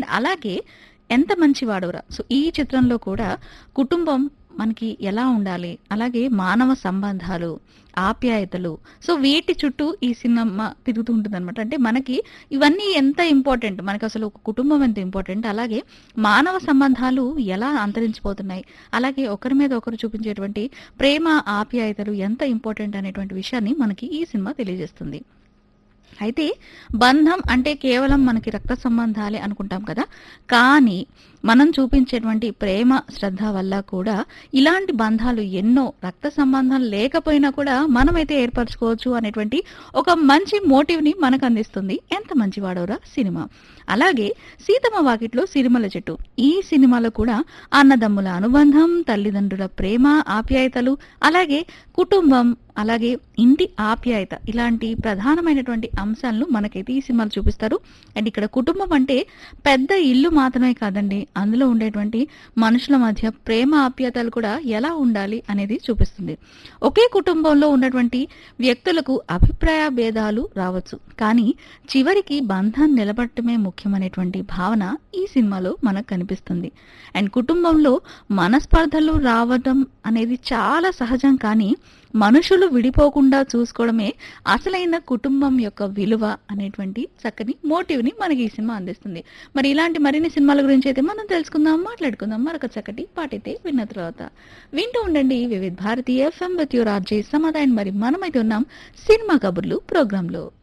and అలాగే ఎంత మంచివాడవరా so ఈ చిత్రంలో కూడా కుటుంబం మనకి ఎలా ఉండాలి అలాగే మానవ సంబంధాలు ఆప్యాయతలు సో వీటి చుట్టూ ఈ సినిమా తిరుగుతూ ఉంటుంది అనమాట అంటే మనకి ఇవన్నీ ఎంత ఇంపార్టెంట్ మనకి అసలు ఒక కుటుంబం ఎంత ఇంపార్టెంట్ అలాగే మానవ సంబంధాలు ఎలా అంతరించిపోతున్నాయి అలాగే ఒకరి మీద ఒకరు చూపించేటువంటి ప్రేమ ఆప్యాయతలు ఎంత ఇంపార్టెంట్ అనేటువంటి విషయాన్ని మనకి ఈ సినిమా తెలియజేస్తుంది అయితే బంధం అంటే కేవలం మనకి రక్త సంబంధాలే అనుకుంటాం కదా కానీ మనం చూపించేటువంటి ప్రేమ శ్రద్ధ వల్ల కూడా ఇలాంటి బంధాలు ఎన్నో రక్త సంబంధం లేకపోయినా కూడా మనమైతే ఏర్పరచుకోవచ్చు అనేటువంటి ఒక మంచి మోటివ్ ని మనకు అందిస్తుంది ఎంత మంచి వాడవరా సినిమా అలాగే సీతమ్మ వాకిట్లో సిరిమల చెట్టు ఈ సినిమాలో కూడా అన్నదమ్ముల అనుబంధం తల్లిదండ్రుల ప్రేమ ఆప్యాయతలు అలాగే కుటుంబం అలాగే ఇంటి ఆప్యాయత ఇలాంటి ప్రధానమైనటువంటి అంశాలను మనకైతే ఈ సినిమాలు చూపిస్తారు అండ్ ఇక్కడ కుటుంబం అంటే పెద్ద ఇల్లు మాత్రమే కాదండి అందులో ఉండేటువంటి మనుషుల మధ్య ప్రేమ ఆప్యాయతలు కూడా ఎలా ఉండాలి అనేది చూపిస్తుంది ఒకే కుటుంబంలో ఉన్నటువంటి వ్యక్తులకు అభిప్రాయ భేదాలు రావచ్చు కానీ చివరికి బంధం నిలబడటమే ముఖ్యమైనటువంటి భావన ఈ సినిమాలో మనకు కనిపిస్తుంది అండ్ కుటుంబంలో మనస్పర్ధలు రావడం అనేది చాలా సహజం కానీ మనుషులు విడిపోకుండా చూసుకోవడమే అసలైన కుటుంబం యొక్క విలువ అనేటువంటి చక్కని మోటివ్ ని మనకి ఈ సినిమా అందిస్తుంది మరి ఇలాంటి మరిన్ని సినిమాల గురించి అయితే మనం తెలుసుకుందాం మాట్లాడుకుందాం మరొక చక్కటి పాటైతే విన్న తర్వాత వింటూ ఉండండి వివిధ భారతీయ ఎఫ్ఎం విత్ యువర్ ఆర్జే సమాధానం మరి మనమైతే ఉన్నాం సినిమా కబుర్లు ప్రోగ్రాంలో